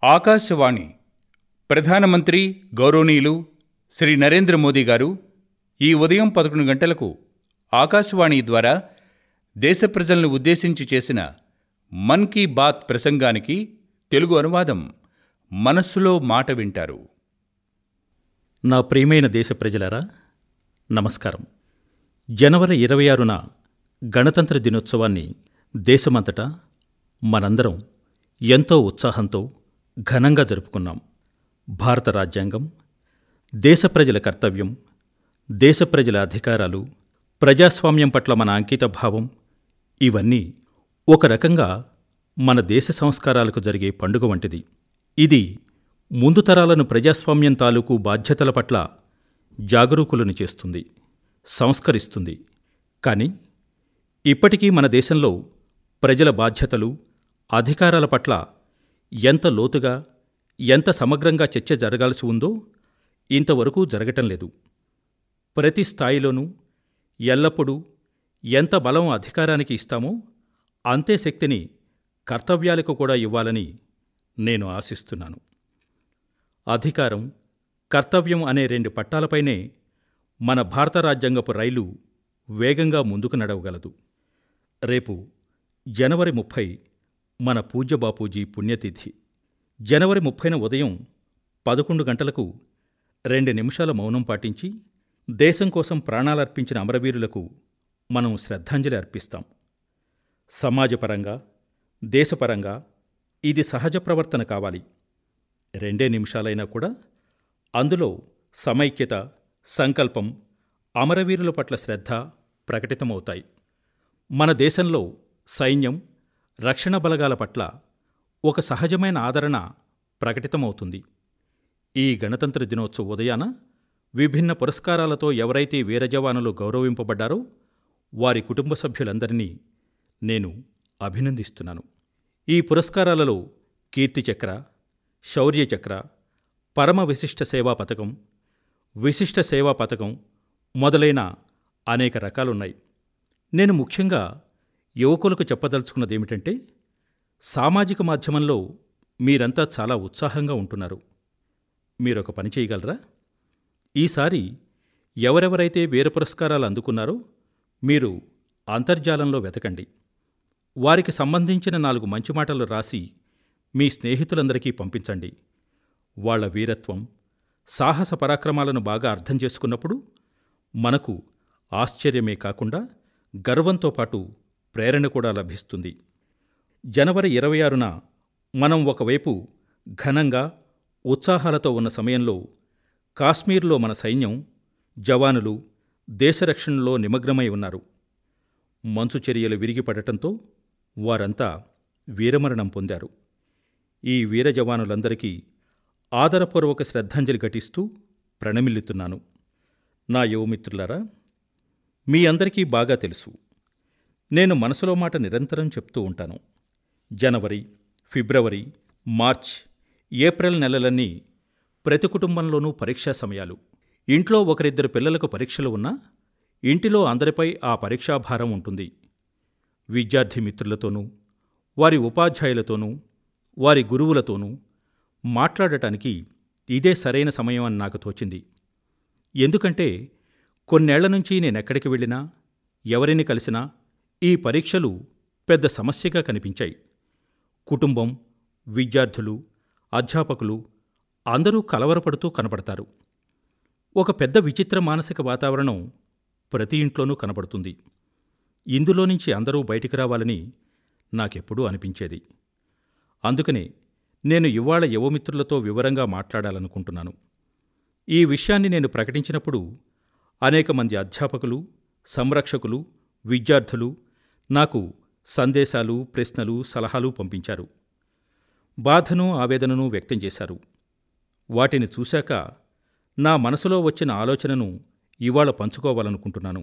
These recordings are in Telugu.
ఆకాశవాణి ప్రధానమంత్రి గౌరవనీయులు శ్రీ నరేంద్ర మోదీ గారు ఈ ఉదయం పదకొండు గంటలకు ఆకాశవాణి ద్వారా దేశ ప్రజలను ఉద్దేశించి చేసిన మన్ కీ బాత్ ప్రసంగానికి తెలుగు అనువాదం మనస్సులో మాట వింటారు నా ప్రియమైన దేశ ప్రజలారా నమస్కారం జనవరి ఇరవై ఆరున గణతంత్ర దినోత్సవాన్ని దేశమంతటా మనందరం ఎంతో ఉత్సాహంతో ఘనంగా జరుపుకున్నాం భారత రాజ్యాంగం దేశ ప్రజల కర్తవ్యం దేశ ప్రజల అధికారాలు ప్రజాస్వామ్యం పట్ల మన అంకిత భావం ఇవన్నీ ఒక రకంగా మన దేశ సంస్కారాలకు జరిగే పండుగ వంటిది ఇది ముందు తరాలను ప్రజాస్వామ్యం తాలూకు బాధ్యతల పట్ల జాగరూకులను చేస్తుంది సంస్కరిస్తుంది కానీ ఇప్పటికీ మన దేశంలో ప్రజల బాధ్యతలు అధికారాల పట్ల ఎంత లోతుగా ఎంత సమగ్రంగా చర్చ జరగాల్సి ఉందో ఇంతవరకు జరగటం లేదు ప్రతి స్థాయిలోనూ ఎల్లప్పుడూ ఎంత బలం అధికారానికి ఇస్తామో అంతే శక్తిని కర్తవ్యాలకు కూడా ఇవ్వాలని నేను ఆశిస్తున్నాను అధికారం కర్తవ్యం అనే రెండు పట్టాలపైనే మన భారత రాజ్యాంగపు రైలు వేగంగా ముందుకు నడవగలదు రేపు జనవరి ముప్పై మన పూజ్య బాపూజీ పుణ్యతిథి జనవరి ముప్పైన ఉదయం పదకొండు గంటలకు రెండు నిమిషాల మౌనం పాటించి దేశం కోసం ప్రాణాలర్పించిన అమరవీరులకు మనం శ్రద్ధాంజలి అర్పిస్తాం సమాజపరంగా దేశపరంగా ఇది సహజ ప్రవర్తన కావాలి రెండే నిమిషాలైనా కూడా అందులో సమైక్యత సంకల్పం అమరవీరుల పట్ల శ్రద్ధ ప్రకటితమవుతాయి మన దేశంలో సైన్యం రక్షణ బలగాల పట్ల ఒక సహజమైన ఆదరణ ప్రకటితమవుతుంది ఈ గణతంత్ర దినోత్సవ ఉదయాన విభిన్న పురస్కారాలతో ఎవరైతే వీర జవానులు గౌరవింపబడ్డారో వారి కుటుంబ సభ్యులందరినీ నేను అభినందిస్తున్నాను ఈ పురస్కారాలలో కీర్తిచక్ర శౌర్యచక్ర పరమ విశిష్ట సేవా పథకం విశిష్ట సేవా పథకం మొదలైన అనేక రకాలున్నాయి నేను ముఖ్యంగా యువకులకు చెప్పదలుచుకున్నది ఏమిటంటే సామాజిక మాధ్యమంలో మీరంతా చాలా ఉత్సాహంగా ఉంటున్నారు మీరొక పని చేయగలరా ఈసారి ఎవరెవరైతే వీర పురస్కారాలు అందుకున్నారో మీరు అంతర్జాలంలో వెతకండి వారికి సంబంధించిన నాలుగు మంచి మాటలు రాసి మీ స్నేహితులందరికీ పంపించండి వాళ్ళ వీరత్వం సాహస పరాక్రమాలను బాగా అర్థం చేసుకున్నప్పుడు మనకు ఆశ్చర్యమే కాకుండా గర్వంతో పాటు ప్రేరణ కూడా లభిస్తుంది జనవరి ఇరవై ఆరున మనం ఒకవైపు ఘనంగా ఉత్సాహాలతో ఉన్న సమయంలో కాశ్మీర్లో మన సైన్యం జవానులు దేశరక్షణలో నిమగ్నమై ఉన్నారు మంచు చర్యలు విరిగిపడటంతో వారంతా వీరమరణం పొందారు ఈ వీర జవానులందరికీ ఆదరపూర్వక శ్రద్ధాంజలి ఘటిస్తూ ప్రణమిల్లుతున్నాను నా యువమిత్రులారా మీ అందరికీ బాగా తెలుసు నేను మనసులో మాట నిరంతరం చెప్తూ ఉంటాను జనవరి ఫిబ్రవరి మార్చ్ ఏప్రిల్ నెలలన్నీ ప్రతి కుటుంబంలోనూ పరీక్షా సమయాలు ఇంట్లో ఒకరిద్దరు పిల్లలకు పరీక్షలు ఉన్నా ఇంటిలో అందరిపై ఆ పరీక్షాభారం ఉంటుంది విద్యార్థి మిత్రులతోనూ వారి ఉపాధ్యాయులతోనూ వారి గురువులతోనూ మాట్లాడటానికి ఇదే సరైన సమయం అని నాకు తోచింది ఎందుకంటే కొన్నేళ్ల నుంచి నేనెక్కడికి వెళ్ళినా ఎవరిని కలిసినా ఈ పరీక్షలు పెద్ద సమస్యగా కనిపించాయి కుటుంబం విద్యార్థులు అధ్యాపకులు అందరూ కలవరపడుతూ కనపడతారు ఒక పెద్ద విచిత్ర మానసిక వాతావరణం ప్రతి ఇంట్లోనూ కనబడుతుంది ఇందులో నుంచి అందరూ బయటికి రావాలని నాకెప్పుడూ అనిపించేది అందుకనే నేను ఇవాళ యువమిత్రులతో వివరంగా మాట్లాడాలనుకుంటున్నాను ఈ విషయాన్ని నేను ప్రకటించినప్పుడు అనేక మంది అధ్యాపకులు సంరక్షకులు విద్యార్థులు నాకు సందేశాలు ప్రశ్నలు సలహాలు పంపించారు బాధను ఆవేదనను వ్యక్తం చేశారు వాటిని చూశాక నా మనసులో వచ్చిన ఆలోచనను ఇవాళ పంచుకోవాలనుకుంటున్నాను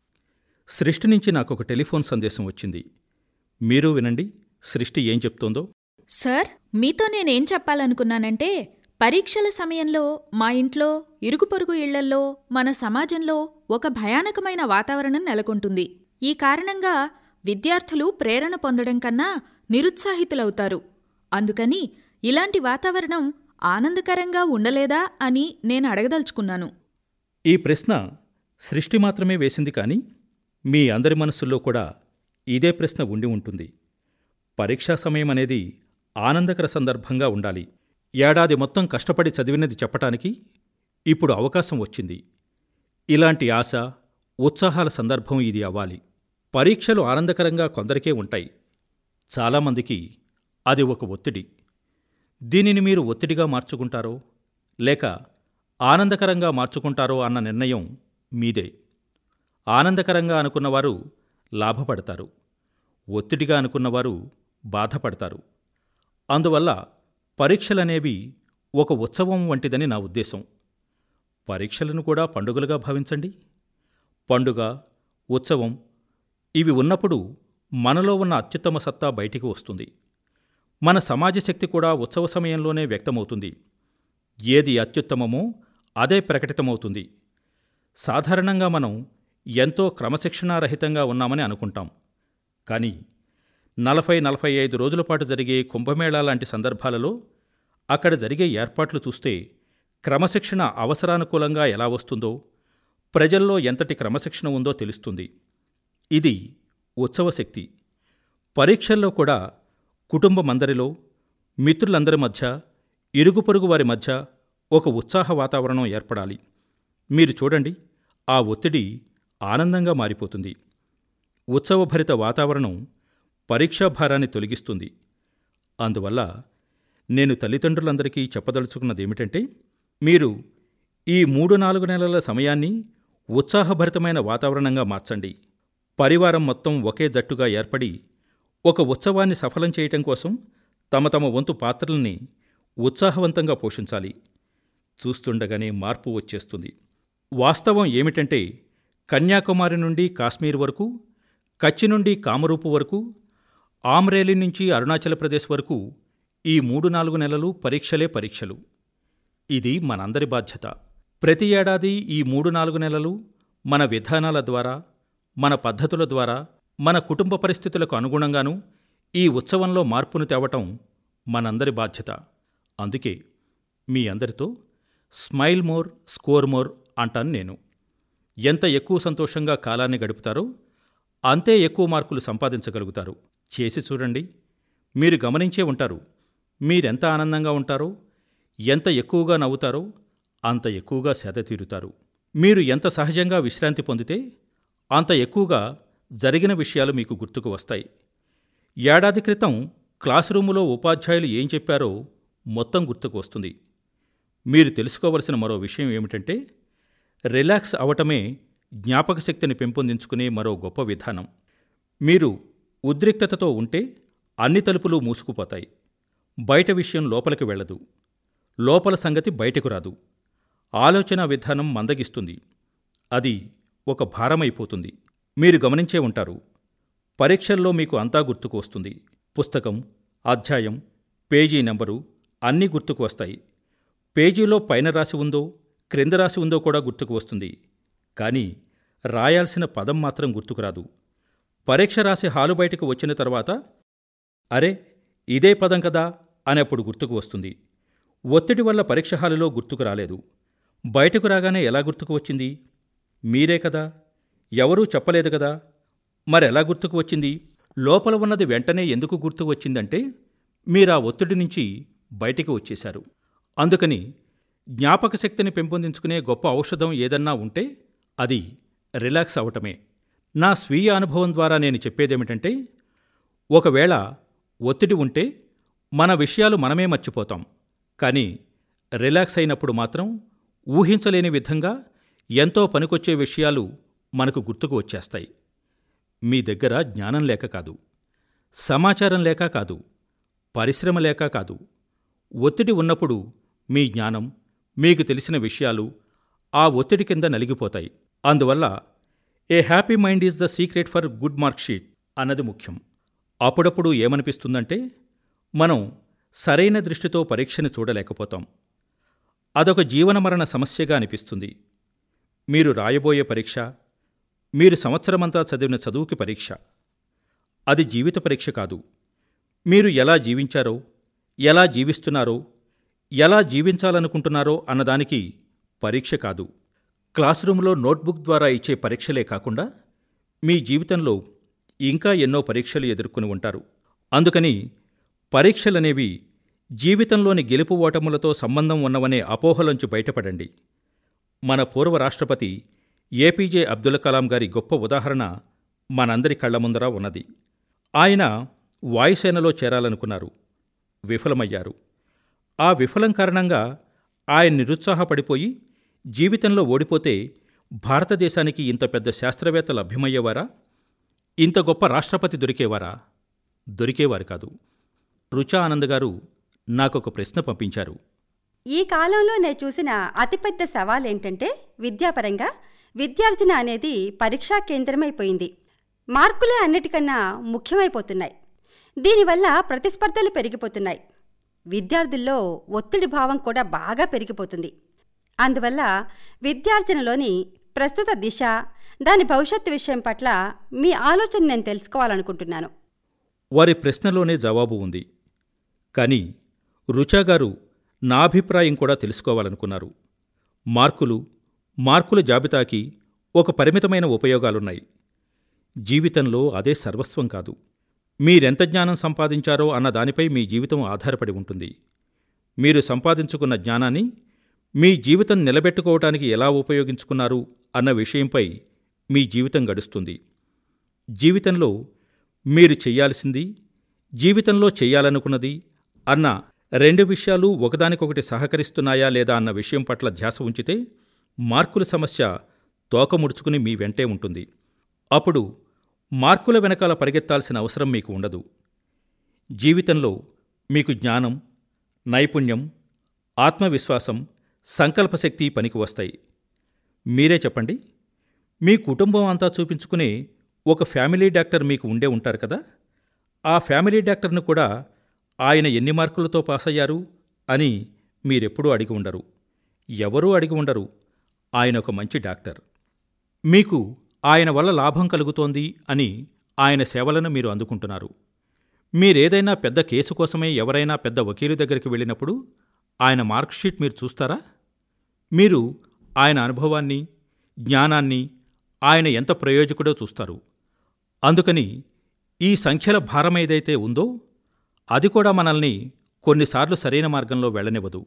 సృష్టి నుంచి నాకొక టెలిఫోన్ సందేశం వచ్చింది మీరు వినండి సృష్టి ఏం చెప్తోందో సార్ మీతో నేనేం చెప్పాలనుకున్నానంటే పరీక్షల సమయంలో మా ఇంట్లో ఇరుగు పొరుగు ఇళ్లల్లో మన సమాజంలో ఒక భయానకమైన వాతావరణం నెలకొంటుంది ఈ కారణంగా విద్యార్థులు ప్రేరణ పొందడం కన్నా నిరుత్సాహితులవుతారు అందుకని ఇలాంటి వాతావరణం ఆనందకరంగా ఉండలేదా అని నేను అడగదలుచుకున్నాను ఈ ప్రశ్న సృష్టి మాత్రమే వేసింది కానీ మీ అందరి మనస్సుల్లో కూడా ఇదే ప్రశ్న ఉండి ఉంటుంది పరీక్షా సమయం అనేది ఆనందకర సందర్భంగా ఉండాలి ఏడాది మొత్తం కష్టపడి చదివినది చెప్పటానికి ఇప్పుడు అవకాశం వచ్చింది ఇలాంటి ఆశ ఉత్సాహాల సందర్భం ఇది అవ్వాలి పరీక్షలు ఆనందకరంగా కొందరికే ఉంటాయి చాలామందికి అది ఒక ఒత్తిడి దీనిని మీరు ఒత్తిడిగా మార్చుకుంటారో లేక ఆనందకరంగా మార్చుకుంటారో అన్న నిర్ణయం మీదే ఆనందకరంగా అనుకున్నవారు లాభపడతారు ఒత్తిడిగా అనుకున్నవారు బాధపడతారు అందువల్ల పరీక్షలనేవి ఒక ఉత్సవం వంటిదని నా ఉద్దేశం పరీక్షలను కూడా పండుగలుగా భావించండి పండుగ ఉత్సవం ఇవి ఉన్నప్పుడు మనలో ఉన్న అత్యుత్తమ సత్తా బయటికి వస్తుంది మన సమాజ శక్తి కూడా ఉత్సవ సమయంలోనే వ్యక్తమవుతుంది ఏది అత్యుత్తమమో అదే ప్రకటితమవుతుంది సాధారణంగా మనం ఎంతో క్రమశిక్షణారహితంగా ఉన్నామని అనుకుంటాం కానీ నలభై నలభై ఐదు రోజుల పాటు జరిగే కుంభమేళా లాంటి సందర్భాలలో అక్కడ జరిగే ఏర్పాట్లు చూస్తే క్రమశిక్షణ అవసరానుకూలంగా ఎలా వస్తుందో ప్రజల్లో ఎంతటి క్రమశిక్షణ ఉందో తెలుస్తుంది ఇది ఉత్సవ శక్తి పరీక్షల్లో కూడా కుటుంబమందరిలో మిత్రులందరి మధ్య ఇరుగు పొరుగు వారి మధ్య ఒక ఉత్సాహ వాతావరణం ఏర్పడాలి మీరు చూడండి ఆ ఒత్తిడి ఆనందంగా మారిపోతుంది ఉత్సవభరిత వాతావరణం పరీక్షా భారాన్ని తొలగిస్తుంది అందువల్ల నేను తల్లిదండ్రులందరికీ చెప్పదలుచుకున్నది ఏమిటంటే మీరు ఈ మూడు నాలుగు నెలల సమయాన్ని ఉత్సాహభరితమైన వాతావరణంగా మార్చండి పరివారం మొత్తం ఒకే జట్టుగా ఏర్పడి ఒక ఉత్సవాన్ని సఫలం చేయటం కోసం తమ తమ వంతు పాత్రల్ని ఉత్సాహవంతంగా పోషించాలి చూస్తుండగానే మార్పు వచ్చేస్తుంది వాస్తవం ఏమిటంటే కన్యాకుమారి నుండి కాశ్మీర్ వరకు కచ్ నుండి కామరూపు వరకు ఆమ్రేలి నుంచి అరుణాచల్ ప్రదేశ్ వరకు ఈ మూడు నాలుగు నెలలు పరీక్షలే పరీక్షలు ఇది మనందరి బాధ్యత ప్రతి ఏడాది ఈ మూడు నాలుగు నెలలు మన విధానాల ద్వారా మన పద్ధతుల ద్వారా మన కుటుంబ పరిస్థితులకు అనుగుణంగానూ ఈ ఉత్సవంలో మార్పును తేవటం మనందరి బాధ్యత అందుకే మీ అందరితో స్మైల్ మోర్ స్కోర్ మోర్ అంటాను నేను ఎంత ఎక్కువ సంతోషంగా కాలాన్ని గడుపుతారో అంతే ఎక్కువ మార్కులు సంపాదించగలుగుతారు చేసి చూడండి మీరు గమనించే ఉంటారు మీరెంత ఆనందంగా ఉంటారో ఎంత ఎక్కువగా నవ్వుతారో అంత ఎక్కువగా సేద తీరుతారు మీరు ఎంత సహజంగా విశ్రాంతి పొందితే అంత ఎక్కువగా జరిగిన విషయాలు మీకు గుర్తుకు వస్తాయి ఏడాది క్రితం క్లాస్ రూములో ఉపాధ్యాయులు ఏం చెప్పారో మొత్తం గుర్తుకు వస్తుంది మీరు తెలుసుకోవలసిన మరో విషయం ఏమిటంటే రిలాక్స్ అవటమే జ్ఞాపక శక్తిని పెంపొందించుకునే మరో గొప్ప విధానం మీరు ఉద్రిక్తతతో ఉంటే అన్ని తలుపులు మూసుకుపోతాయి బయట విషయం లోపలికి వెళ్ళదు లోపల సంగతి బయటకు రాదు ఆలోచన విధానం మందగిస్తుంది అది ఒక భారమైపోతుంది మీరు గమనించే ఉంటారు పరీక్షల్లో మీకు అంతా గుర్తుకు వస్తుంది పుస్తకం అధ్యాయం పేజీ నెంబరు అన్నీ గుర్తుకు వస్తాయి పేజీలో పైన రాసి ఉందో క్రింద రాసి ఉందో కూడా గుర్తుకు వస్తుంది కానీ రాయాల్సిన పదం మాత్రం గుర్తుకురాదు పరీక్ష రాసి హాలు బయటకు వచ్చిన తర్వాత అరే ఇదే పదం కదా అని అప్పుడు గుర్తుకు వస్తుంది ఒత్తిడి వల్ల పరీక్ష హాలులో గుర్తుకు రాలేదు బయటకు రాగానే ఎలా గుర్తుకు వచ్చింది మీరే కదా ఎవరూ చెప్పలేదు కదా మరెలా గుర్తుకు వచ్చింది లోపల ఉన్నది వెంటనే ఎందుకు గుర్తుకు వచ్చిందంటే మీరా ఒత్తిడి నుంచి బయటికి వచ్చేశారు అందుకని జ్ఞాపక శక్తిని పెంపొందించుకునే గొప్ప ఔషధం ఏదన్నా ఉంటే అది రిలాక్స్ అవటమే నా స్వీయ అనుభవం ద్వారా నేను చెప్పేదేమిటంటే ఒకవేళ ఒత్తిడి ఉంటే మన విషయాలు మనమే మర్చిపోతాం కానీ రిలాక్స్ అయినప్పుడు మాత్రం ఊహించలేని విధంగా ఎంతో పనికొచ్చే విషయాలు మనకు గుర్తుకు వచ్చేస్తాయి మీ దగ్గర జ్ఞానం లేక కాదు సమాచారం లేక కాదు పరిశ్రమ లేక కాదు ఒత్తిడి ఉన్నప్పుడు మీ జ్ఞానం మీకు తెలిసిన విషయాలు ఆ ఒత్తిడి కింద నలిగిపోతాయి అందువల్ల a happy mind is the secret for good mark sheet అన్నది ముఖ్యం అప్పుడప్పుడు ఏమనిపిస్తుందంటే మనం సరైన దృష్టితో పరీక్షని చూడలేకపోతాం అదొక జీవనమరణ సమస్యగా అనిపిస్తుంది మీరు రాయబోయే పరీక్ష మీరు సంవత్సరమంతా చదివిన చదువుకి పరీక్ష అది జీవిత పరీక్ష కాదు మీరు ఎలా జీవించారో ఎలా జీవిస్తున్నారో ఎలా జీవించాలనుకుంటున్నారో అన్నదానికి పరీక్ష కాదు క్లాస్ రూంలో నోట్బుక్ ద్వారా ఇచ్చే పరీక్షలే కాకుండా మీ జీవితంలో ఇంకా ఎన్నో పరీక్షలు ఎదుర్కొని ఉంటారు అందుకని పరీక్షలనేవి జీవితంలోని గెలుపు ఓటములతో సంబంధం ఉన్నవనే అపోహలోంచి బయటపడండి మన పూర్వ రాష్ట్రపతి ఏపీజే అబ్దుల్ కలాం గారి గొప్ప ఉదాహరణ మనందరి కళ్ల ముందర ఉన్నది ఆయన వాయుసేనలో చేరాలనుకున్నారు విఫలమయ్యారు ఆ విఫలం కారణంగా ఆయన నిరుత్సాహపడిపోయి జీవితంలో ఓడిపోతే భారతదేశానికి ఇంత పెద్ద శాస్త్రవేత్త లభ్యమయ్యేవారా ఇంత గొప్ప రాష్ట్రపతి దొరికేవారా దొరికేవారు కాదు రుచా ఆనంద్ గారు నాకొక ప్రశ్న పంపించారు ఈ కాలంలో నేను చూసిన అతిపెద్ద సవాల్ ఏంటంటే విద్యాపరంగా విద్యార్జన అనేది పరీక్షా కేంద్రమైపోయింది మార్కులే అన్నిటికన్నా ముఖ్యమైపోతున్నాయి దీనివల్ల ప్రతిస్పర్ధలు పెరిగిపోతున్నాయి విద్యార్థుల్లో ఒత్తిడి భావం కూడా బాగా పెరిగిపోతుంది అందువల్ల విద్యార్జనలోని ప్రస్తుత దిశ దాని భవిష్యత్తు విషయం పట్ల మీ ఆలోచన నేను తెలుసుకోవాలనుకుంటున్నాను వారి ప్రశ్నలోనే జవాబు ఉంది కానీ రుచా గారు నా అభిప్రాయం కూడా తెలుసుకోవాలనుకున్నారు మార్కులు మార్కుల జాబితాకి ఒక పరిమితమైన ఉపయోగాలున్నాయి జీవితంలో అదే సర్వస్వం కాదు మీరెంత జ్ఞానం సంపాదించారో అన్న దానిపై మీ జీవితం ఆధారపడి ఉంటుంది మీరు సంపాదించుకున్న జ్ఞానాన్ని మీ జీవితం నిలబెట్టుకోవటానికి ఎలా ఉపయోగించుకున్నారు అన్న విషయంపై మీ జీవితం గడుస్తుంది జీవితంలో మీరు చెయ్యాల్సింది జీవితంలో చెయ్యాలనుకున్నది అన్న రెండు విషయాలు ఒకదానికొకటి సహకరిస్తున్నాయా లేదా అన్న విషయం పట్ల ధ్యాస ఉంచితే మార్కుల సమస్య తోక ముడుచుకుని మీ వెంటే ఉంటుంది అప్పుడు మార్కుల వెనకాల పరిగెత్తాల్సిన అవసరం మీకు ఉండదు జీవితంలో మీకు జ్ఞానం నైపుణ్యం ఆత్మవిశ్వాసం సంకల్పశక్తి పనికి వస్తాయి మీరే చెప్పండి మీ కుటుంబం అంతా చూపించుకునే ఒక ఫ్యామిలీ డాక్టర్ మీకు ఉండే ఉంటారు కదా ఆ ఫ్యామిలీ డాక్టర్ను కూడా ఆయన ఎన్ని మార్కులతో పాస్ అయ్యారు అని మీరెప్పుడూ అడిగి ఉండరు ఎవరూ అడిగి ఉండరు ఆయన ఒక మంచి డాక్టర్ మీకు ఆయన వల్ల లాభం కలుగుతోంది అని ఆయన సేవలను మీరు అందుకుంటున్నారు మీరేదైనా పెద్ద కేసు కోసమే ఎవరైనా పెద్ద వకీలు దగ్గరికి వెళ్ళినప్పుడు ఆయన మార్క్షీట్ మీరు చూస్తారా మీరు ఆయన అనుభవాన్ని జ్ఞానాన్ని ఆయన ఎంత ప్రయోజకుడో చూస్తారు అందుకని ఈ సంఖ్యల భారం ఏదైతే ఉందో అది కూడా మనల్ని కొన్నిసార్లు సరైన మార్గంలో వెళ్ళనివ్వదు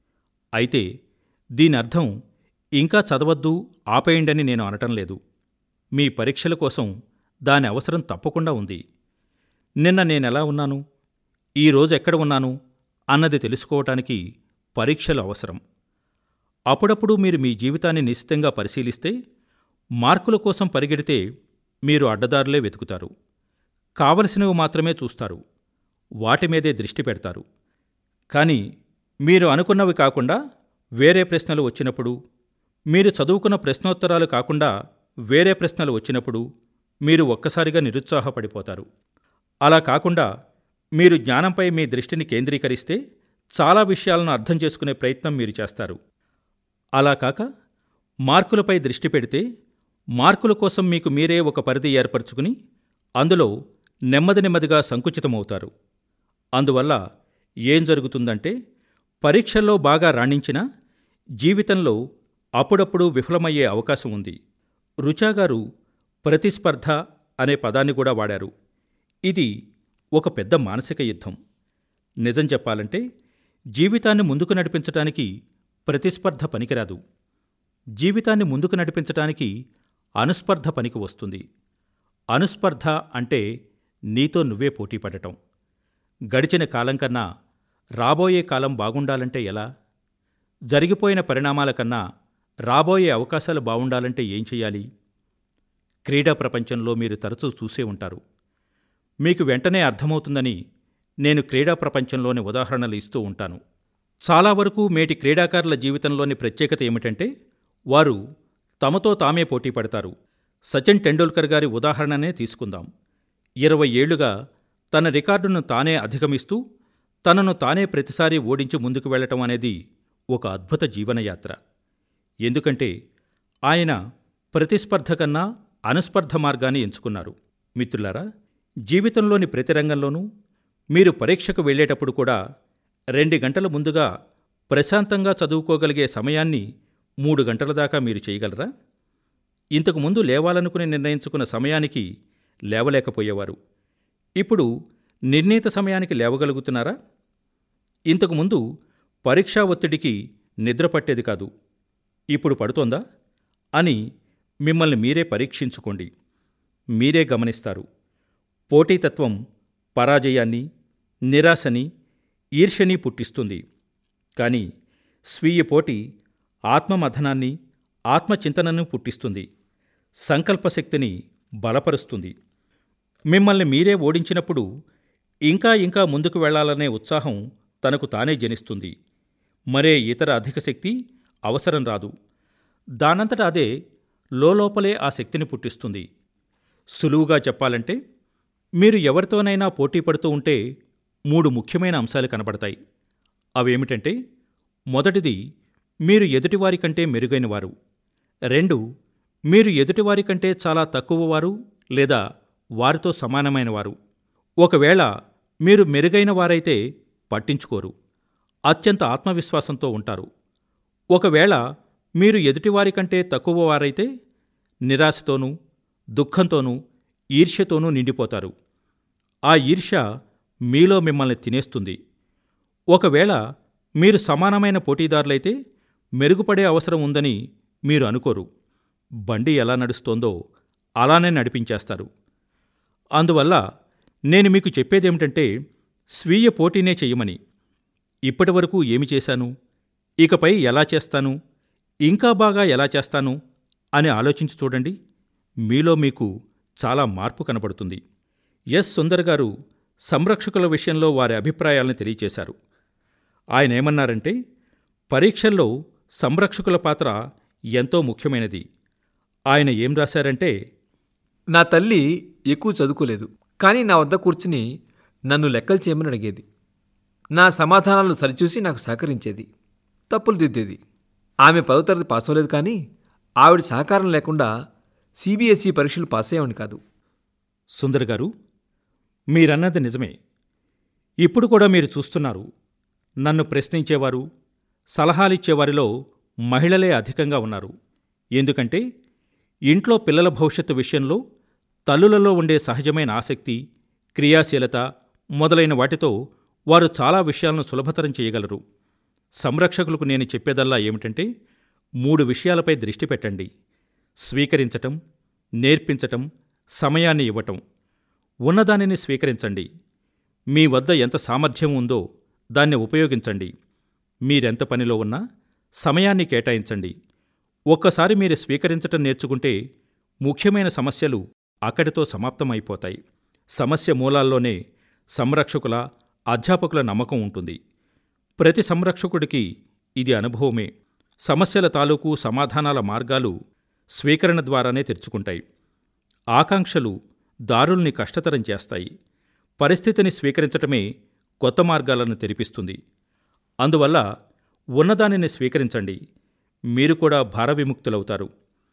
అయితే దీని అర్థం ఇంకా చదవద్దు ఆపేయండని నేను అనటం లేదు మీ పరీక్షల కోసం దాని అవసరం తప్పకుండా ఉంది నిన్న నేనెలా ఉన్నాను ఈరోజు ఎక్కడ ఉన్నాను అన్నది తెలుసుకోవటానికి పరీక్షలు అవసరం అప్పుడప్పుడు మీరు మీ జీవితాన్ని నిశ్చితంగా పరిశీలిస్తే మార్కుల కోసం పరిగెడితే మీరు అడ్డదారులే వెతుకుతారు కావలసినవి మాత్రమే చూస్తారు వాటి మీదే దృష్టి పెడతారు కానీ మీరు అనుకున్నవి కాకుండా వేరే ప్రశ్నలు వచ్చినప్పుడు మీరు చదువుకున్న ప్రశ్నోత్తరాలు కాకుండా వేరే ప్రశ్నలు వచ్చినప్పుడు మీరు ఒక్కసారిగా నిరుత్సాహపడిపోతారు అలా కాకుండా మీరు జ్ఞానంపై మీ దృష్టిని కేంద్రీకరిస్తే చాలా విషయాలను అర్థం చేసుకునే ప్రయత్నం మీరు చేస్తారు అలా కాక మార్కులపై దృష్టి పెడితే మార్కుల కోసం మీకు మీరే ఒక పరిధి ఏర్పరచుకుని అందులో నెమ్మది నెమ్మదిగా సంకుచితమవుతారు అందువల్ల ఏం జరుగుతుందంటే పరీక్షల్లో బాగా రాణించినా జీవితంలో అప్పుడప్పుడు విఫలమయ్యే అవకాశం ఉంది రుచా గారు ప్రతిస్పర్ధ అనే పదాన్ని కూడా వాడారు ఇది ఒక పెద్ద మానసిక యుద్ధం నిజం చెప్పాలంటే జీవితాన్ని ముందుకు నడిపించటానికి ప్రతిస్పర్ధ పనికిరాదు జీవితాన్ని ముందుకు నడిపించటానికి అనుస్పర్ధ పనికి వస్తుంది అనుస్పర్ధ అంటే నీతో నువ్వే పోటీ పడటం గడిచిన కాలం కన్నా రాబోయే కాలం బాగుండాలంటే ఎలా జరిగిపోయిన పరిణామాల కన్నా రాబోయే అవకాశాలు బాగుండాలంటే ఏం చెయ్యాలి క్రీడా ప్రపంచంలో మీరు తరచూ చూసే ఉంటారు మీకు వెంటనే అర్థమవుతుందని నేను క్రీడా ప్రపంచంలోని ఉదాహరణలు ఇస్తూ ఉంటాను చాలా వరకు మేటి క్రీడాకారుల జీవితంలోని ప్రత్యేకత ఏమిటంటే వారు తమతో తామే పోటీ పడతారు సచిన్ టెండూల్కర్ గారి ఉదాహరణనే తీసుకుందాం ఇరవై ఏళ్లుగా తన రికార్డును తానే అధిగమిస్తూ తనను తానే ప్రతిసారి ఓడించి ముందుకు వెళ్ళటం అనేది ఒక అద్భుత జీవనయాత్ర ఎందుకంటే ఆయన ప్రతిస్పర్ధ కన్నా అనుస్పర్ధ మార్గాన్ని ఎంచుకున్నారు మిత్రులారా జీవితంలోని ప్రతి రంగంలోనూ మీరు పరీక్షకు వెళ్ళేటప్పుడు కూడా రెండు గంటల ముందుగా ప్రశాంతంగా చదువుకోగలిగే సమయాన్ని మూడు గంటల దాకా మీరు చేయగలరా ఇంతకు ముందు లేవాలనుకుని నిర్ణయించుకున్న సమయానికి లేవలేకపోయేవారు ఇప్పుడు నిర్ణీత సమయానికి లేవగలుగుతున్నారా ఇంతకు ముందు పరీక్షా ఒత్తిడికి నిద్ర పట్టేది కాదు ఇప్పుడు పడుతోందా అని మిమ్మల్ని మీరే పరీక్షించుకోండి మీరే గమనిస్తారు పోటీతత్వం పరాజయాన్ని నిరాశని ఈర్ష్యని పుట్టిస్తుంది కానీ స్వీయ పోటీ ఆత్మమథనాన్ని ఆత్మచింతనను పుట్టిస్తుంది సంకల్పశక్తిని బలపరుస్తుంది మిమ్మల్ని మీరే ఓడించినప్పుడు ఇంకా ఇంకా ముందుకు వెళ్ళాలనే ఉత్సాహం తనకు తానే జనిస్తుంది మరే ఇతర అధిక శక్తి అవసరం రాదు దానంతట అదే లోపలే ఆ శక్తిని పుట్టిస్తుంది సులువుగా చెప్పాలంటే మీరు ఎవరితోనైనా పోటీ పడుతూ ఉంటే మూడు ముఖ్యమైన అంశాలు కనబడతాయి అవేమిటంటే మొదటిది మీరు ఎదుటివారి కంటే మెరుగైనవారు రెండు మీరు ఎదుటివారి కంటే చాలా తక్కువవారు లేదా వారితో సమానమైనవారు ఒకవేళ మీరు మెరుగైన వారైతే పట్టించుకోరు అత్యంత ఆత్మవిశ్వాసంతో ఉంటారు ఒకవేళ మీరు ఎదుటివారి కంటే తక్కువ వారైతే నిరాశతోనూ దుఃఖంతోనూ ఈర్ష్యతోనూ నిండిపోతారు ఆ ఈర్ష్య మీలో మిమ్మల్ని తినేస్తుంది ఒకవేళ మీరు సమానమైన పోటీదారులైతే మెరుగుపడే అవసరం ఉందని మీరు అనుకోరు బండి ఎలా నడుస్తోందో అలానే నడిపించేస్తారు అందువల్ల నేను మీకు చెప్పేదేమిటంటే స్వీయ పోటీనే చెయ్యమని ఇప్పటివరకు ఏమి చేశాను ఇకపై ఎలా చేస్తాను ఇంకా బాగా ఎలా చేస్తాను అని ఆలోచించి చూడండి మీలో మీకు చాలా మార్పు కనబడుతుంది ఎస్ సుందర్ గారు సంరక్షకుల విషయంలో వారి అభిప్రాయాలను తెలియచేశారు ఆయన ఏమన్నారంటే పరీక్షల్లో సంరక్షకుల పాత్ర ఎంతో ముఖ్యమైనది ఆయన ఏం రాశారంటే నా తల్లి ఎక్కువ చదువుకోలేదు కానీ నా వద్ద కూర్చుని నన్ను లెక్కలు చేయమని అడిగేది నా సమాధానాలు సరిచూసి నాకు సహకరించేది తప్పులు దిద్దేది ఆమె పదో తరగతి పాస్ అవ్వలేదు కానీ ఆవిడ సహకారం లేకుండా సిబిఎస్ఈ పరీక్షలు పాస్ అయ్యేవాడిని కాదు సుందర్ గారు మీరన్నది నిజమే ఇప్పుడు కూడా మీరు చూస్తున్నారు నన్ను ప్రశ్నించేవారు సలహాలిచ్చేవారిలో మహిళలే అధికంగా ఉన్నారు ఎందుకంటే ఇంట్లో పిల్లల భవిష్యత్తు విషయంలో తల్లులలో ఉండే సహజమైన ఆసక్తి క్రియాశీలత మొదలైన వాటితో వారు చాలా విషయాలను సులభతరం చేయగలరు సంరక్షకులకు నేను చెప్పేదల్లా ఏమిటంటే మూడు విషయాలపై దృష్టి పెట్టండి స్వీకరించటం నేర్పించటం సమయాన్ని ఇవ్వటం ఉన్నదానిని స్వీకరించండి మీ వద్ద ఎంత సామర్థ్యం ఉందో దాన్ని ఉపయోగించండి మీరెంత పనిలో ఉన్నా సమయాన్ని కేటాయించండి ఒక్కసారి మీరు స్వీకరించటం నేర్చుకుంటే ముఖ్యమైన సమస్యలు అక్కడితో సమాప్తమైపోతాయి సమస్య మూలాల్లోనే సంరక్షకుల అధ్యాపకుల నమ్మకం ఉంటుంది ప్రతి సంరక్షకుడికి ఇది అనుభవమే సమస్యల తాలూకు సమాధానాల మార్గాలు స్వీకరణ ద్వారానే తెరుచుకుంటాయి ఆకాంక్షలు దారుల్ని కష్టతరం చేస్తాయి పరిస్థితిని స్వీకరించటమే కొత్త మార్గాలను తెరిపిస్తుంది అందువల్ల ఉన్నదానిని స్వీకరించండి మీరు కూడా భార విముక్తులవుతారు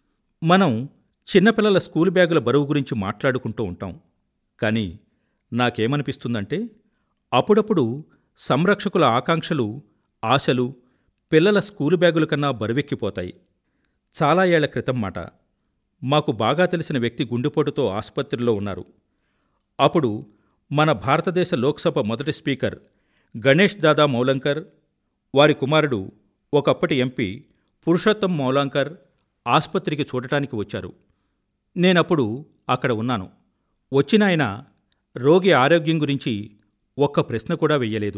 మనం చిన్నపిల్లల స్కూల్ బ్యాగుల బరువు గురించి మాట్లాడుకుంటూ ఉంటాం కానీ నాకేమనిపిస్తుందంటే అప్పుడప్పుడు సంరక్షకుల ఆకాంక్షలు ఆశలు పిల్లల స్కూలు బ్యాగుల కన్నా బరువెక్కిపోతాయి చాలా ఏళ్ల క్రితం మాట మాకు బాగా తెలిసిన వ్యక్తి గుండెపోటుతో ఆసుపత్రిలో ఉన్నారు అప్పుడు మన భారతదేశ లోక్సభ మొదటి స్పీకర్ గణేష్ దాదా మౌలంకర్ వారి కుమారుడు ఒకప్పటి ఎంపీ పురుషోత్తం మౌలాంకర్ ఆసుపత్రికి చూడటానికి వచ్చారు నేనప్పుడు అక్కడ ఉన్నాను వచ్చిన ఆయన రోగి ఆరోగ్యం గురించి ఒక్క ప్రశ్న కూడా వెయ్యలేదు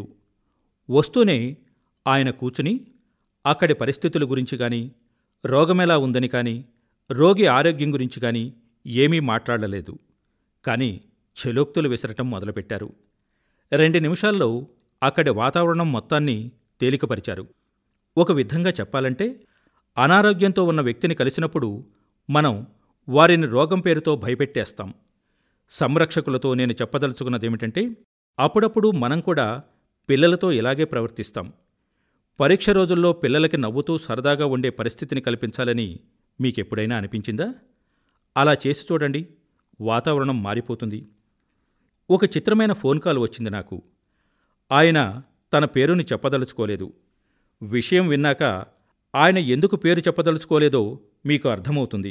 వస్తూనే ఆయన కూచుని అక్కడి పరిస్థితుల గురించి కానీ రోగమెలా ఉందని కానీ రోగి ఆరోగ్యం గురించి కానీ ఏమీ మాట్లాడలేదు కానీ చెలోక్తులు విసరటం మొదలుపెట్టారు రెండు నిమిషాల్లో అక్కడి వాతావరణం మొత్తాన్ని తేలికపరిచారు ఒక విధంగా చెప్పాలంటే అనారోగ్యంతో ఉన్న వ్యక్తిని కలిసినప్పుడు మనం వారిని రోగం పేరుతో భయపెట్టేస్తాం సంరక్షకులతో నేను చెప్పదలుచుకున్నదేమిటంటే అప్పుడప్పుడు మనం కూడా పిల్లలతో ఇలాగే ప్రవర్తిస్తాం పరీక్ష రోజుల్లో పిల్లలకి నవ్వుతూ సరదాగా ఉండే పరిస్థితిని కల్పించాలని మీకెప్పుడైనా అనిపించిందా అలా చేసి చూడండి వాతావరణం మారిపోతుంది ఒక చిత్రమైన ఫోన్ కాల్ వచ్చింది నాకు ఆయన తన పేరుని చెప్పదలుచుకోలేదు విషయం విన్నాక ఆయన ఎందుకు పేరు చెప్పదలుచుకోలేదో మీకు అర్థమవుతుంది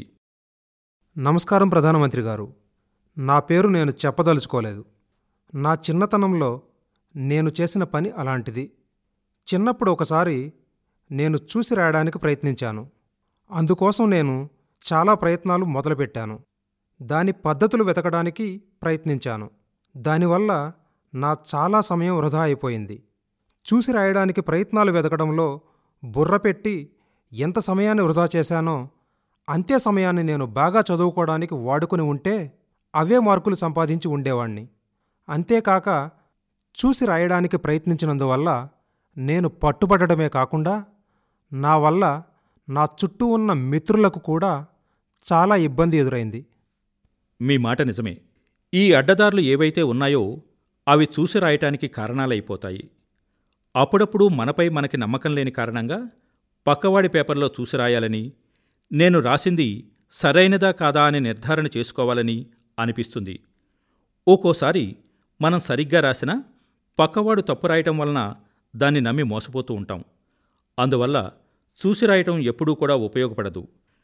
నమస్కారం ప్రధానమంత్రి గారు నా పేరు నేను చెప్పదలుచుకోలేదు నా చిన్నతనంలో నేను చేసిన పని అలాంటిది చిన్నప్పుడు ఒకసారి నేను చూసి రాయడానికి ప్రయత్నించాను అందుకోసం నేను చాలా ప్రయత్నాలు మొదలుపెట్టాను దాని పద్ధతులు వెతకడానికి ప్రయత్నించాను దానివల్ల నా చాలా సమయం వృధా అయిపోయింది చూసి రాయడానికి ప్రయత్నాలు వెతకడంలో బుర్ర పెట్టి ఎంత సమయాన్ని వృధా చేశానో అంతే సమయాన్ని నేను బాగా చదువుకోవడానికి వాడుకుని ఉంటే అవే మార్కులు సంపాదించి ఉండేవాణ్ణి అంతేకాక చూసి రాయడానికి ప్రయత్నించినందువల్ల నేను పట్టుబడటమే కాకుండా నా వల్ల నా చుట్టూ ఉన్న మిత్రులకు కూడా చాలా ఇబ్బంది ఎదురైంది మీ మాట నిజమే ఈ అడ్డదారులు ఏవైతే ఉన్నాయో అవి చూసి రాయటానికి కారణాలైపోతాయి అప్పుడప్పుడు మనపై మనకి నమ్మకం లేని కారణంగా పక్కవాడి పేపర్లో చూసి రాయాలని నేను రాసింది సరైనదా కాదా అని నిర్ధారణ చేసుకోవాలని అనిపిస్తుంది ఒక్కోసారి మనం సరిగ్గా రాసినా పక్కవాడు తప్పు రాయటం వలన దాన్ని నమ్మి మోసపోతూ ఉంటాం అందువల్ల చూసి రాయటం ఎప్పుడూ కూడా ఉపయోగపడదు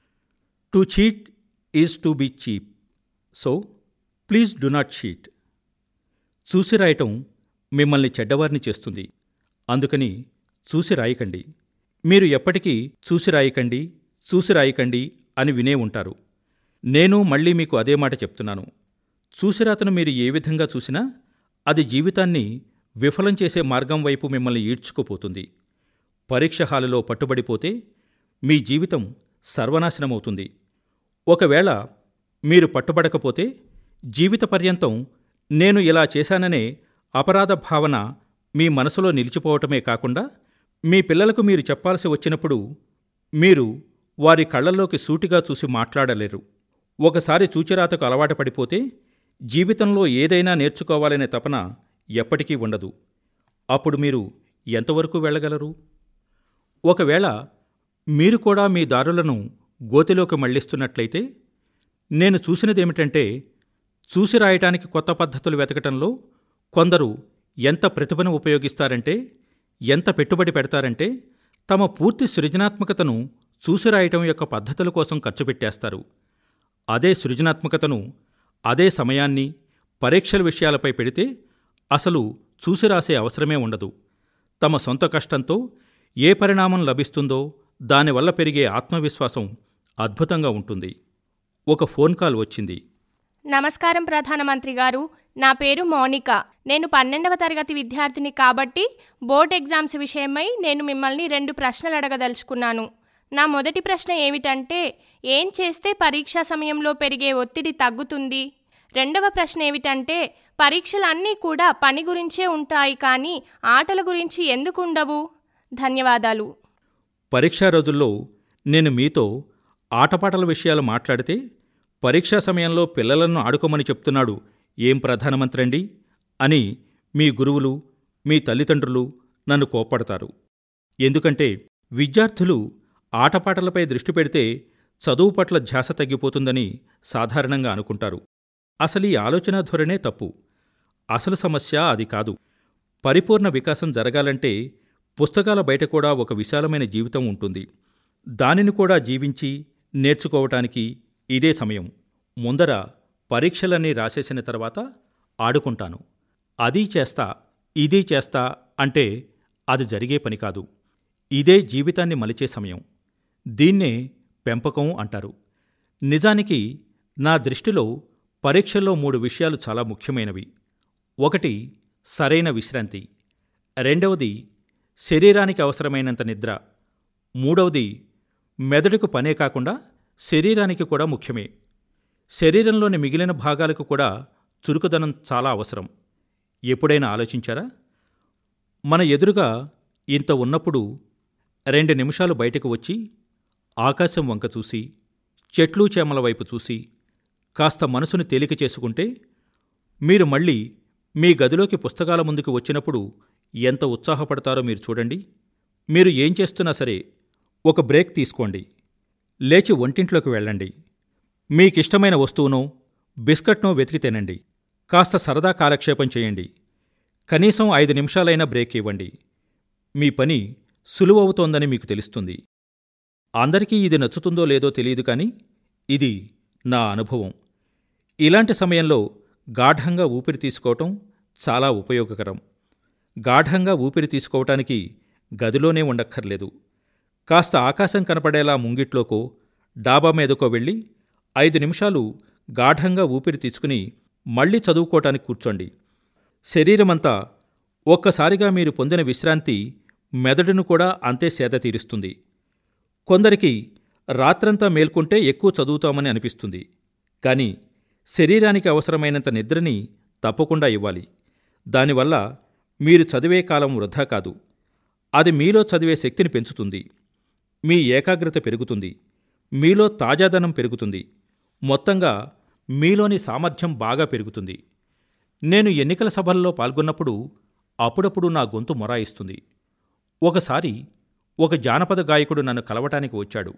to cheat is to be cheap so please do not cheat చూసి రాయటం మిమ్మల్ని చెడ్డవారిని చేస్తుంది అందుకని చూసి రాయకండి మీరు ఎప్పటికీ చూసి రాయకండి చూసి రాయకండి అని వినే ఉంటారు నేను మళ్ళీ మీకు అదే మాట చెప్తున్నాను చూసిరాతను మీరు ఏ విధంగా చూసినా అది జీవితాన్ని విఫలం చేసే మార్గం వైపు మిమ్మల్ని ఈడ్చుకుపోతుంది పరీక్ష హాలులో పట్టుబడిపోతే మీ జీవితం సర్వనాశనమవుతుంది ఒకవేళ మీరు పట్టుబడకపోతే జీవిత పర్యంతం నేను ఇలా చేశాననే అపరాధ భావన మీ మనసులో నిలిచిపోవటమే కాకుండా మీ పిల్లలకు మీరు చెప్పాల్సి వచ్చినప్పుడు మీరు వారి కళ్ళల్లోకి సూటిగా చూసి మాట్లాడలేరు ఒకసారి చూచిరాతకు అలవాటు పడిపోతే జీవితంలో ఏదైనా నేర్చుకోవాలనే తపన ఎప్పటికీ ఉండదు అప్పుడు మీరు ఎంతవరకు వెళ్ళగలరు ఒకవేళ మీరు కూడా మీ దారులను గోతిలోకి మళ్లిస్తున్నట్లయితే నేను చూసినదేమిటంటే చూసి రాయటానికి కొత్త పద్ధతులు వెతకటంలో కొందరు ఎంత ప్రతిభను ఉపయోగిస్తారంటే ఎంత పెట్టుబడి పెడతారంటే తమ పూర్తి సృజనాత్మకతను చూసి రాయటం యొక్క పద్ధతుల కోసం ఖర్చు పెట్టేస్తారు అదే సృజనాత్మకతను అదే సమయాన్ని పరీక్షల విషయాలపై పెడితే అసలు చూసి రాసే అవసరమే ఉండదు తమ సొంత కష్టంతో ఏ పరిణామం లభిస్తుందో దానివల్ల పెరిగే ఆత్మవిశ్వాసం అద్భుతంగా ఉంటుంది ఒక ఫోన్ కాల్ వచ్చింది నమస్కారం ప్రధానమంత్రి గారు నా పేరు మౌనిక నేను పన్నెండవ తరగతి విద్యార్థిని కాబట్టి బోర్డ్ ఎగ్జామ్స్ విషయమై నేను మిమ్మల్ని రెండు ప్రశ్నలు అడగదలుచుకున్నాను నా మొదటి ప్రశ్న ఏమిటంటే ఏం చేస్తే పరీక్షా సమయంలో పెరిగే ఒత్తిడి తగ్గుతుంది రెండవ ప్రశ్న ఏమిటంటే పరీక్షలన్నీ కూడా పని గురించే ఉంటాయి కానీ ఆటల గురించి ఎందుకు ఉండవు ధన్యవాదాలు పరీక్షా రోజుల్లో నేను మీతో ఆటపాటల విషయాలు మాట్లాడితే పరీక్షా సమయంలో పిల్లలను ఆడుకోమని చెప్తున్నాడు ఏం ప్రధానమంత్రి అండి అని మీ గురువులు మీ తల్లిదండ్రులు నన్ను కోప్పడతారు ఎందుకంటే విద్యార్థులు ఆటపాటలపై దృష్టి పెడితే చదువు పట్ల ధ్యాస తగ్గిపోతుందని సాధారణంగా అనుకుంటారు అసలు ఈ ఆలోచన ధోరణే తప్పు అసలు సమస్య అది కాదు పరిపూర్ణ వికాసం జరగాలంటే పుస్తకాల బయట కూడా ఒక విశాలమైన జీవితం ఉంటుంది దానిని కూడా జీవించి నేర్చుకోవటానికి ఇదే సమయం ముందర పరీక్షలన్నీ రాసేసిన తర్వాత ఆడుకుంటాను అది చేస్తా ఇది చేస్తా అంటే అది జరిగే పని కాదు ఇదే జీవితాన్ని మలిచే సమయం దీన్నే పెంపకం అంటారు నిజానికి నా దృష్టిలో పరీక్షల్లో మూడు విషయాలు చాలా ముఖ్యమైనవి ఒకటి సరైన విశ్రాంతి రెండవది శరీరానికి అవసరమైనంత నిద్ర మూడవది మెదడుకు పనే కాకుండా శరీరానికి కూడా ముఖ్యమే శరీరంలోని మిగిలిన భాగాలకు కూడా చురుకుదనం చాలా అవసరం ఎప్పుడైనా ఆలోచించారా మన ఎదురుగా ఇంత ఉన్నప్పుడు రెండు నిమిషాలు బయటకు వచ్చి ఆకాశం వంక చూసి చెట్లు చేమల వైపు చూసి కాస్త మనసును తేలిక చేసుకుంటే మీరు మళ్ళీ మీ గదిలోకి పుస్తకాల ముందుకు వచ్చినప్పుడు ఎంత ఉత్సాహపడతారో మీరు చూడండి మీరు ఏం చేస్తున్నా సరే ఒక బ్రేక్ తీసుకోండి లేచి వంటింట్లోకి వెళ్ళండి మీకిష్టమైన వస్తువునో బిస్కట్నో వెతికి తినండి కాస్త సరదా కాలక్షేపం చేయండి కనీసం ఐదు నిమిషాలైనా బ్రేక్ ఇవ్వండి మీ పని సులువవుతోందని మీకు తెలుస్తుంది అందరికీ ఇది నచ్చుతుందో లేదో తెలియదు కానీ ఇది నా అనుభవం ఇలాంటి సమయంలో గాఢంగా ఊపిరి తీసుకోవటం చాలా ఉపయోగకరం గాఢంగా ఊపిరి తీసుకోవటానికి గదిలోనే ఉండక్కర్లేదు కాస్త ఆకాశం కనపడేలా ముంగిట్లోకో డాబా మీదకో వెళ్ళి ఐదు నిమిషాలు గాఢంగా ఊపిరి తీసుకుని మళ్ళీ చదువుకోవటానికి కూర్చోండి శరీరమంతా ఒక్కసారిగా మీరు పొందిన విశ్రాంతి మెదడును కూడా అంతే సేద తీరుస్తుంది కొందరికి రాత్రంతా మేల్కొంటే ఎక్కువ చదువుతామని అనిపిస్తుంది కానీ శరీరానికి అవసరమైనంత నిద్రని తప్పకుండా ఇవ్వాలి దానివల్ల మీరు చదివే కాలం వృధా కాదు అది మీలో చదివే శక్తిని పెంచుతుంది మీ ఏకాగ్రత పెరుగుతుంది మీలో తాజాదనం పెరుగుతుంది మొత్తంగా మీలోని సామర్థ్యం బాగా పెరుగుతుంది నేను ఎన్నికల సభల్లో పాల్గొన్నప్పుడు అప్పుడప్పుడు నా గొంతు మొరాయిస్తుంది ఒకసారి ఒక జానపద గాయకుడు నన్ను కలవటానికి వచ్చాడు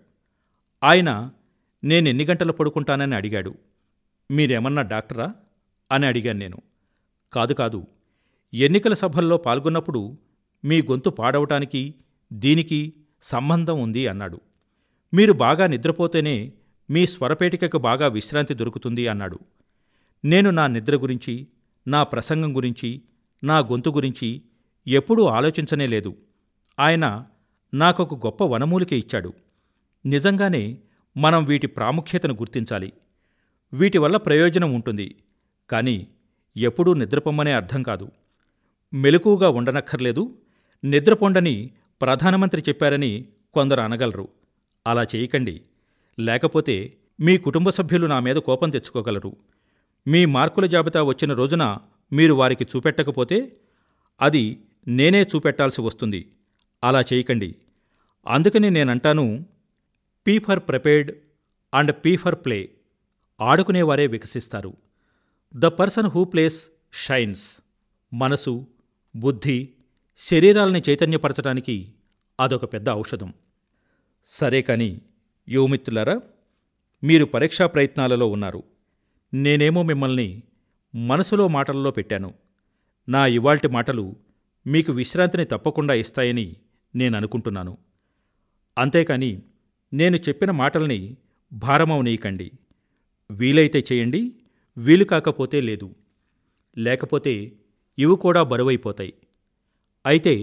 ఆయన నేనెన్ని గంటలు పడుకుంటానని అడిగాడు మీరేమన్నా డాక్టరా అని అడిగాను నేను కాదు కాదు ఎన్నికల సభల్లో పాల్గొన్నప్పుడు మీ గొంతు పాడవటానికి దీనికి సంబంధం ఉంది అన్నాడు మీరు బాగా నిద్రపోతేనే మీ స్వరపేటికకు బాగా విశ్రాంతి దొరుకుతుంది అన్నాడు నేను నా నిద్ర గురించి నా ప్రసంగం గురించి నా గొంతు గురించి ఎప్పుడూ ఆలోచించనే లేదు ఆయన నాకొక గొప్ప వనమూలిక ఇచ్చాడు నిజంగానే మనం వీటి ప్రాముఖ్యతను గుర్తించాలి వీటి వల్ల ప్రయోజనం ఉంటుంది కానీ ఎప్పుడూ నిద్రపొమ్మనే అర్థం కాదు మెలకుగా ఉండనక్కర్లేదు నిద్రపొండని ప్రధానమంత్రి చెప్పారని కొందరు అనగలరు అలా చేయకండి లేకపోతే మీ కుటుంబ సభ్యులు నా మీద కోపం తెచ్చుకోగలరు మీ మార్కుల జాబితా వచ్చిన రోజున మీరు వారికి చూపెట్టకపోతే అది నేనే చూపెట్టాల్సి వస్తుంది అలా చేయకండి అందుకని నేనంటాను P for prepared and P for play ఆడుకునేవారే వికసిస్తారు the person who plays shines మనసు బుద్ధి శరీరాల్ని చైతన్యపరచడానికి అదొక పెద్ద ఔషధం సరే కాని యువమిత్రులారా మీరు పరీక్షా ప్రయత్నాలలో ఉన్నారు నేనేమో మిమ్మల్ని మనసులో మాటల్లో పెట్టాను నా ఇవాల్టి మాటలు మీకు విశ్రాంతిని తప్పకుండా ఇస్తాయని నేను అనుకుంటున్నాను అంతేకాని నేను చెప్పిన మాటల్ని భారమవనీయకండి వీలైతే చేయండి వీలు కాకపోతే లేదు లేకపోతే ఇవి కూడా బరువైపోతాయి అయితే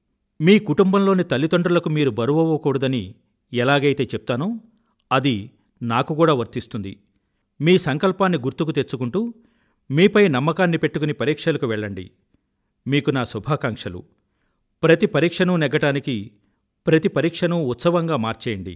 మీ కుటుంబంలోని తల్లిదండ్రులకు మీరు బరువవ్వకూడదని ఎలాగైతే చెప్తానో అది నాకు కూడా వర్తిస్తుంది మీ సంకల్పాన్ని గుర్తుకు తెచ్చుకుంటూ మీపై నమ్మకాన్ని పెట్టుకుని పరీక్షలకు వెళ్ళండి మీకు నా శుభాకాంక్షలు ప్రతి పరీక్షను నెగ్గటానికి ప్రతి పరీక్షను ఉత్సవంగా మార్చేయండి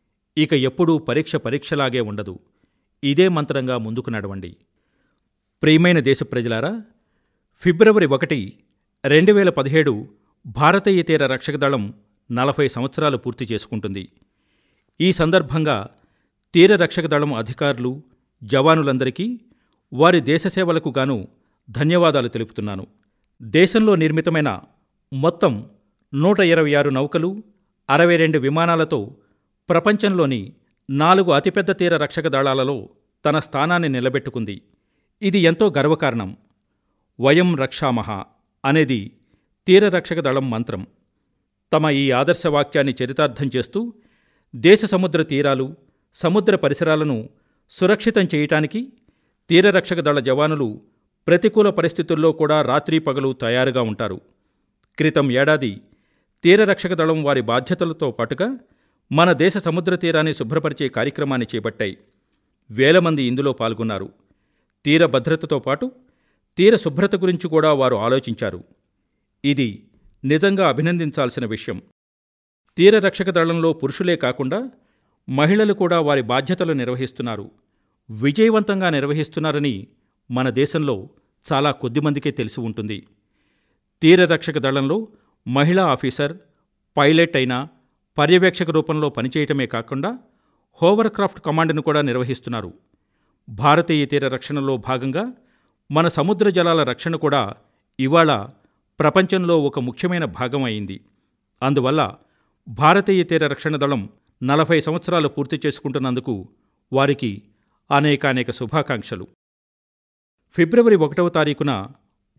ఇక ఎప్పుడూ పరీక్ష పరీక్షలాగే ఉండదు ఇదే మంత్రంగా ముందుకు నడవండి ప్రియమైన దేశ ప్రజలారా ఫిబ్రవరి ఒకటి రెండు వేల పదిహేడు భారతీయ తీర రక్షక దళం నలభై సంవత్సరాలు పూర్తి చేసుకుంటుంది ఈ సందర్భంగా తీర రక్షక దళం అధికారులు జవానులందరికీ వారి దేశ సేవలకు గాను ధన్యవాదాలు తెలుపుతున్నాను దేశంలో నిర్మితమైన మొత్తం నూట ఇరవై ఆరు నౌకలు అరవై రెండు విమానాలతో ప్రపంచంలోని నాలుగు అతిపెద్ద తీర రక్షక దళాలలో తన స్థానాన్ని నిలబెట్టుకుంది ఇది ఎంతో గర్వకారణం వయం రక్షామహ అనేది తీర రక్షక దళం మంత్రం తమ ఈ ఆదర్శ వాక్యాన్ని చరితార్థం చేస్తూ దేశ సముద్ర తీరాలు సముద్ర పరిసరాలను సురక్షితం చేయటానికి తీరరక్షక దళ జవానులు ప్రతికూల పరిస్థితుల్లో కూడా రాత్రి పగలు తయారుగా ఉంటారు క్రితం ఏడాది తీరరక్షక దళం వారి బాధ్యతలతో పాటుగా మన దేశ సముద్ర తీరాన్ని శుభ్రపరిచే కార్యక్రమాన్ని చేపట్టాయి వేల మంది ఇందులో పాల్గొన్నారు తీర భద్రతతో పాటు తీర శుభ్రత గురించి కూడా వారు ఆలోచించారు ఇది నిజంగా అభినందించాల్సిన విషయం తీర రక్షక దళంలో పురుషులే కాకుండా మహిళలు కూడా వారి బాధ్యతలు నిర్వహిస్తున్నారు విజయవంతంగా నిర్వహిస్తున్నారని మన దేశంలో చాలా కొద్దిమందికే తెలిసి ఉంటుంది తీర రక్షక దళంలో మహిళా ఆఫీసర్ పైలట్ అయినా పర్యవేక్షక రూపంలో పనిచేయటమే కాకుండా హోవర్క్రాఫ్ట్ కమాండ్ను కూడా నిర్వహిస్తున్నారు భారతీయ తీర రక్షణలో భాగంగా మన సముద్ర జలాల రక్షణ కూడా ఇవాళ ప్రపంచంలో ఒక ముఖ్యమైన భాగం అయింది అందువల్ల భారతీయ తీర రక్షణ దళం నలభై సంవత్సరాలు పూర్తి చేసుకుంటున్నందుకు వారికి అనేకానేక శుభాకాంక్షలు ఫిబ్రవరి ఒకటవ తారీఖున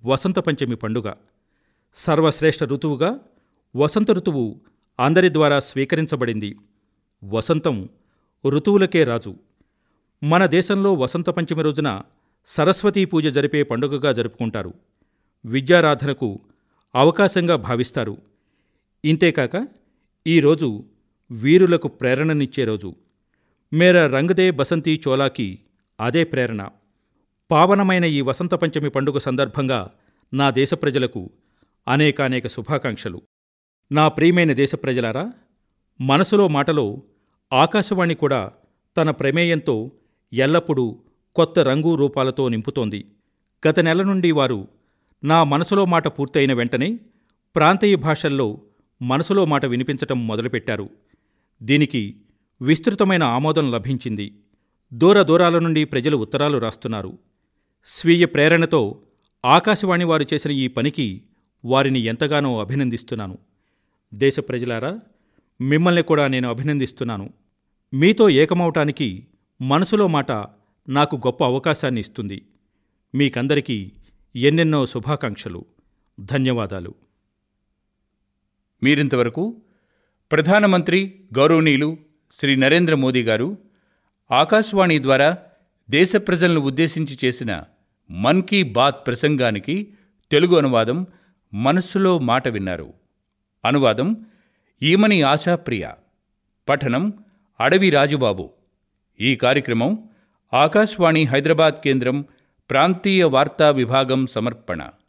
వసంత పంచమి పండుగ సర్వశ్రేష్ఠ ఋతువుగా వసంత ఋతువు అందరి ద్వారా స్వీకరించబడింది వసంతం ఋతువులకే రాజు మన దేశంలో వసంత పంచమి రోజున సరస్వతీ పూజ జరిపే పండుగగా జరుపుకుంటారు విద్యారాధనకు అవకాశంగా భావిస్తారు ఇంతేకాక ఈరోజు వీరులకు ప్రేరణనిచ్చే రోజు మేరా రంగదే బసంతీ చోలాకి అదే ప్రేరణ పావనమైన ఈ వసంత పంచమి పండుగ సందర్భంగా నా దేశ ప్రజలకు అనేకానేక శుభాకాంక్షలు నా ప్రియమైన దేశ ప్రజలారా మనసులో మాటలో ఆకాశవాణి కూడా తన ప్రమేయంతో ఎల్లప్పుడూ కొత్త రంగు రూపాలతో నింపుతోంది గత నెల నుండి వారు నా మనసులో మాట పూర్తయిన వెంటనే ప్రాంతీయ భాషల్లో మనసులో మాట వినిపించటం మొదలుపెట్టారు దీనికి విస్తృతమైన ఆమోదం లభించింది దూర దూరాల నుండి ప్రజలు ఉత్తరాలు రాస్తున్నారు స్వీయ ప్రేరణతో ఆకాశవాణి వారు చేసిన ఈ పనికి వారిని ఎంతగానో అభినందిస్తున్నాను దేశ ప్రజలారా మిమ్మల్ని కూడా నేను అభినందిస్తున్నాను మీతో ఏకమవటానికి మనసులో మాట నాకు గొప్ప అవకాశాన్ని ఇస్తుంది మీకందరికీ ఎన్నెన్నో శుభాకాంక్షలు ధన్యవాదాలు మీరింతవరకు ప్రధానమంత్రి గౌరవనీయులు శ్రీ నరేంద్ర మోదీ గారు ఆకాశవాణి ద్వారా దేశ ప్రజలను ఉద్దేశించి చేసిన మన్ కీ బాత్ ప్రసంగానికి తెలుగు అనువాదం మనస్సులో మాట విన్నారు అనువాదం ఈమని ఆశాప్రియ పఠనం అడవి రాజుబాబు ఈ కార్యక్రమం ఆకాశవాణి హైదరాబాద్ కేంద్రం ప్రాంతీయ వార్తా విభాగం సమర్పణ